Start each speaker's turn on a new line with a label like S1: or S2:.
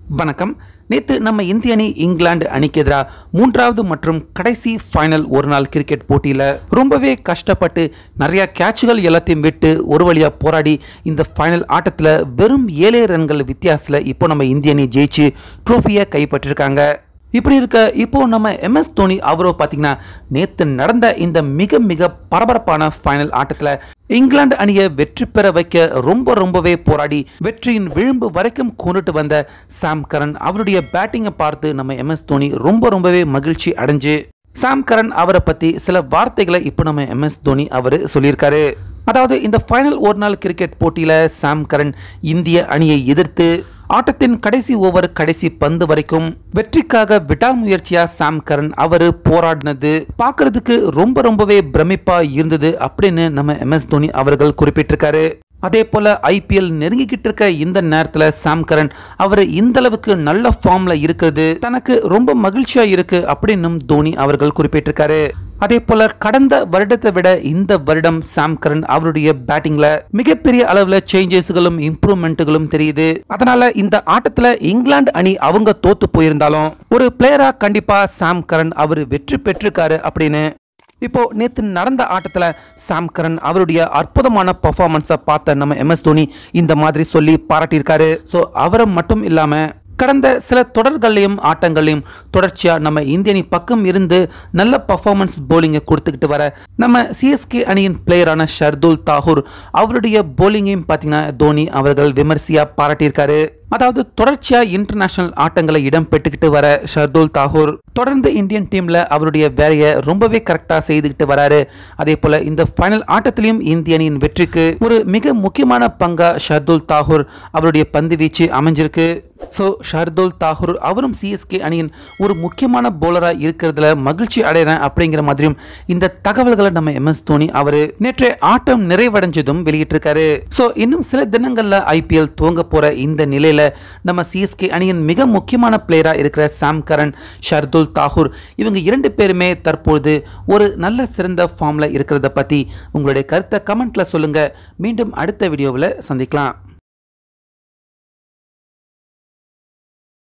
S1: வணக்கம் நேற்று நம்ம இந்திய அணி இங்கிலாந்து அணிக்கு எதிராக மூன்றாவது மற்றும் கடைசி ஃபைனல் ஒரு நாள் கிரிக்கெட் போட்டியில் ரொம்பவே கஷ்டப்பட்டு நிறைய கேட்சுகள் எல்லாத்தையும் விட்டு ஒரு வழியாக போராடி இந்த ஃபைனல் ஆட்டத்தில் வெறும் ஏழே ரன்கள் வித்தியாசத்தில் இப்போ நம்ம இந்திய அணி ஜெயிச்சு ட்ரோஃபியை கைப்பற்றிருக்காங்க இப்படி இருக்க இப்போ நம்ம எம்எஸ் தோனி அவரோ பார்த்தீங்கன்னா நேற்று நடந்த இந்த மிக மிக பரபரப்பான ஃபைனல் ஆட்டத்தில் இங்கிலாந்து அணியை வெற்றி பெற வைக்க ரொம்ப ரொம்பவே போராடி வெற்றியின் விளிம்பு வரைக்கும் கொண்டுட்டு வந்த சாம் கரன் அவருடைய பேட்டிங்கை பார்த்து நம்ம எம்எஸ் தோனி ரொம்ப ரொம்பவே மகிழ்ச்சி அடைஞ்சு சாம் கரன் அவரை பற்றி சில வார்த்தைகளை இப்போ நம்ம எம்எஸ் தோனி அவர் சொல்லியிருக்காரு அதாவது இந்த ஃபைனல் ஒரு நாள் கிரிக்கெட் போட்டியில் சாம் கரன் இந்திய அணியை எதிர்த்து ஆட்டத்தின் கடைசி ஓவர் கடைசி பந்து வரைக்கும் வெற்றிக்காக விடாமுயற்சியா சாம் கரன் அவர் போராடினது பார்க்கிறதுக்கு ரொம்ப ரொம்பவே பிரமிப்பா இருந்தது அப்படின்னு நம்ம எம்எஸ் தோனி அவர்கள் குறிப்பிட்டிருக்காரு அதே போல ஐபிஎல் நெருங்கிக்கிட்டு இருக்க இந்த நேரத்தில் சாம் கரன் அவர் இந்த அளவுக்கு நல்ல ஃபார்ம்ல இருக்கிறது தனக்கு ரொம்ப மகிழ்ச்சியா இருக்கு அப்படின்னும் தோனி அவர்கள் குறிப்பிட்டிருக்காரு அதே போல கடந்த வருடத்தை விட இந்த வருடம் சாம் கரன் அவருடைய பேட்டிங்ல மிகப்பெரிய அளவுல சேஞ்சஸ்களும் இம்ப்ரூவ்மெண்ட்டுகளும் தெரியுது அதனால இந்த ஆட்டத்துல இங்கிலாந்து அணி அவங்க தோத்து போயிருந்தாலும் ஒரு பிளேயரா கண்டிப்பா சாம் கரன் அவர் வெற்றி பெற்றிருக்காரு அப்படின்னு இப்போ நேத்து நடந்த ஆட்டத்துல சாம் கரன் அவருடைய அற்புதமான பெர்ஃபார்மன்ஸை பார்த்த நம்ம எம்எஸ் தோனி இந்த மாதிரி சொல்லி பாராட்டியிருக்காரு ஸோ அவரை மட்டும் இல்லாம கடந்த சில தொடர்கள்லையும் ஆட்டங்களையும் தொடர்ச்சியாக நம்ம இந்திய அணி பக்கம் இருந்து நல்ல பர்ஃபார்மன்ஸ் போலிங்கை கொடுத்துக்கிட்டு வர நம்ம சிஎஸ்கே அணியின் பிளேயரான ஷர்துல் தாகூர் அவருடைய போலிங்கையும் பார்த்தீங்கன்னா தோனி அவர்கள் விமர்சையாக பாராட்டியிருக்காரு அதாவது தொடர்ச்சியா இன்டர்நேஷனல் ஆட்டங்களை இடம் பெற்றுக்கிட்டு வர ஷர்துல் தாகூர் தொடர்ந்து இந்தியன் டீம்ல அவருடைய வேலையை ரொம்பவே கரெக்டா செய்துக்கிட்டு வராரு அதே போல இந்த ஃபைனல் ஆட்டத்திலையும் இந்திய அணியின் வெற்றிக்கு ஒரு மிக முக்கியமான பங்கா ஷர்துல் தாகூர் அவருடைய பந்து வீச்சு அமைஞ்சிருக்கு ஸோ ஷர்துல் தாகூர் அவரும் சிஎஸ்கே அணியின் ஒரு முக்கியமான போலராக இருக்கிறதுல மகிழ்ச்சி அடைகிறேன் அப்படிங்கிற மாதிரியும் இந்த தகவல்களை நம்ம எம்எஸ் தோனி அவர் நேற்றைய ஆட்டம் நிறைவடைஞ்சதும் வெளியிட்டிருக்காரு ஸோ இன்னும் சில தினங்களில் ஐபிஎல் துவங்க போற இந்த நிலையில நம்ம சிஎஸ்கே அணியின் மிக முக்கியமான பிளேயராக இருக்கிற சாம் கரன் ஷர்துல் தாகூர் இவங்க இரண்டு பேருமே தற்பொழுது ஒரு நல்ல சிறந்த ஃபார்ம்ல இருக்கிறத பத்தி உங்களுடைய கருத்தை கமெண்ட்ல சொல்லுங்க மீண்டும் அடுத்த வீடியோவில் சந்திக்கலாம்